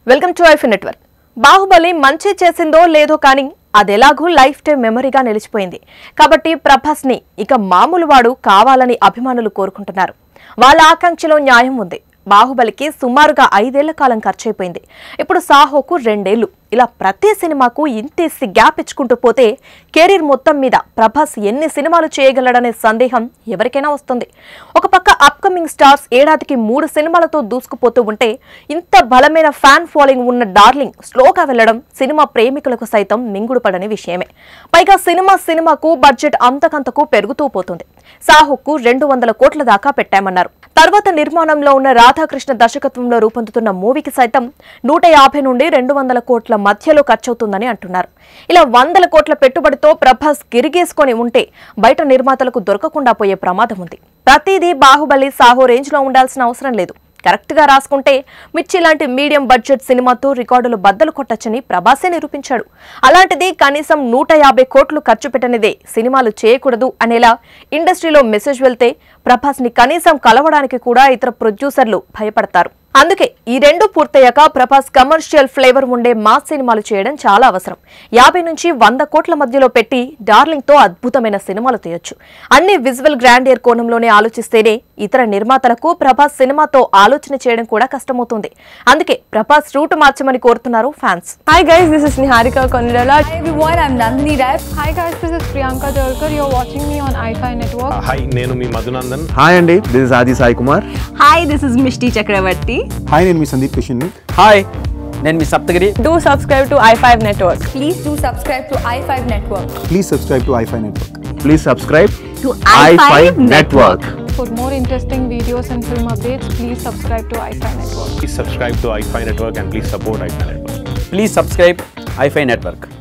Welcome to iFi network Baahubali మంచి చేసిందో లేదో కానీ అదెలాగూ లైఫ్ టైం మెమరీగా నిలిచిపోయింది కాబట్టి ప్రభాస్ ని ఇక మామూలు వాడు కావాలని అభిమానులు కోరుకుంటున్నారు వాళ్ళ ఆకాంక్షలో న్యాయం ఉంది బాహుబలికి సుమారుగా ఐదేళ్ల కాలం ఖర్చయిపోయింది ఇప్పుడు సాహోకు రెండేళ్లు ఇలా ప్రతి సినిమాకు ఇంతేసి గ్యాప్ ఇచ్చుకుంటూ పోతే కెరీర్ మొత్తం మీద ప్రభాస్ ఎన్ని సినిమాలు చేయగలడనే సందేహం ఎవరికైనా వస్తుంది ఒక పక్క అప్కమింగ్ స్టార్స్ ఏడాదికి మూడు సినిమాలతో దూసుకుపోతూ ఉంటే ఇంత బలమైన ఫ్యాన్ ఫాలోయింగ్ ఉన్న డార్లింగ్ స్లోగా వెళ్లడం సినిమా ప్రేమికులకు సైతం మింగుడు పడని విషయమే పైగా సినిమా సినిమాకు బడ్జెట్ అంతకంతకు పెరుగుతూ పోతుంది సాహుకు రెండు వందల కోట్ల దాకా పెట్టామన్నారు తర్వాత నిర్మాణంలో ఉన్న రాధాకృష్ణ దర్శకత్వంలో రూపొందుతున్న మూవీకి సైతం నూట యాభై నుండి రెండు వందల కోట్ల మధ్యలో ఖర్చవుతుందని అంటున్నారు ఇలా వందల కోట్ల పెట్టుబడితో ప్రభాస్ గిరిగేసుకొని ఉంటే బయట నిర్మాతలకు దొరకకుండా పోయే ప్రమాదం ఉంది ప్రతిదీ బాహుబలి సాహో రేంజ్ లో ఉండాల్సిన అవసరం లేదు కరెక్ట్ గా రాసుకుంటే మిర్చి లాంటి మీడియం బడ్జెట్ సినిమాతో రికార్డులు బద్దలు కొట్టచ్చని ప్రభాసే నిరూపించాడు అలాంటిది కనీసం నూట యాభై కోట్లు ఖర్చు పెట్టనిదే సినిమాలు చేయకూడదు అనేలా ఇండస్ట్రీలో మెసేజ్ వెళ్తే ప్రభాస్ ని కనీసం కలవడానికి కూడా ఇతర ప్రొడ్యూసర్లు భయపడతారు అందుకే ఈ రెండు పూర్తయ్యాక ప్రభాస్ కమర్షియల్ ఫ్లేవర్ ఉండే మాస్ సినిమాలు చేయడం చాలా అవసరం యాభై నుంచి వంద కోట్ల మధ్యలో పెట్టి డార్లింగ్ తో అద్భుతమైన సినిమాలు తీయొచ్చు అన్ని విజువల్ గ్రాండియర్ కోణంలోనే ఆలోచిస్తేనే ఇతర నిర్మాతలకు ప్రభాస్ సినిమాతో ఆలోచన చేయడం కూడా కష్టమవుతుంది అందుకే ప్రభాస్ రూట్ మార్చమని కోరుతున్నారు fans Hi guys, this is Niharika Kondala. Hi everyone, I'm Nandini Rai. Hi guys, this is Priyanka Jalkar. You're watching me on iFi Network. Hi నేను మీ మధునందన్ హాయ్ అండి this is Aadi Sai Kumar Hi, this is Mishti Chakravarti. Hi నేను మీ Sundeep Kishan hi నేను మీ Saptagiri Do subscribe to i5 Network. Please do subscribe to i5 Network. Please subscribe to iFi network please subscribe To i5 i5 network For more interesting videos and film updates, please subscribe to iFi Network. Please subscribe to iFi network and please support iFi network please subscribe iFi network